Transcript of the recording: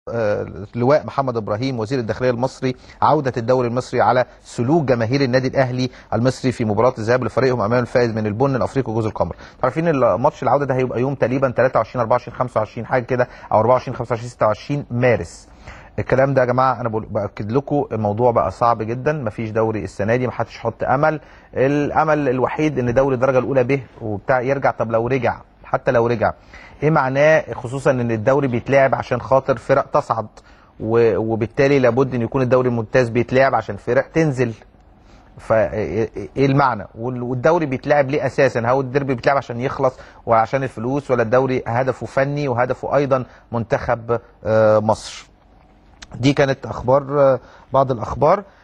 اللواء محمد ابراهيم وزير الداخليه المصري عوده الدوري المصري على سلوك جماهير النادي الاهلي المصري في مباراه الذهاب لفريقهم امام الفائز من البن الافريقي وجوز القمر عارفين الماتش العوده ده هيبقى يوم تقريبا 23 24 25 حاجه كده او 24 25 26 مارس الكلام ده يا جماعه انا باكد لكم الموضوع بقى صعب جدا مفيش دوري السنه دي محدش يحط امل الامل الوحيد ان دوري الدرجه الاولى به وبتاع يرجع طب لو رجع حتى لو رجع ايه معناه خصوصا ان الدوري بيتلعب عشان خاطر فرق تصعد وبالتالي لابد ان يكون الدوري الممتاز بيتلعب عشان فرق تنزل فايه المعنى والدوري بيتلعب ليه اساسا هو الديربي بيتلعب عشان يخلص وعشان الفلوس ولا الدوري هدفه فني وهدفه ايضا منتخب مصر دي كانت اخبار بعض الاخبار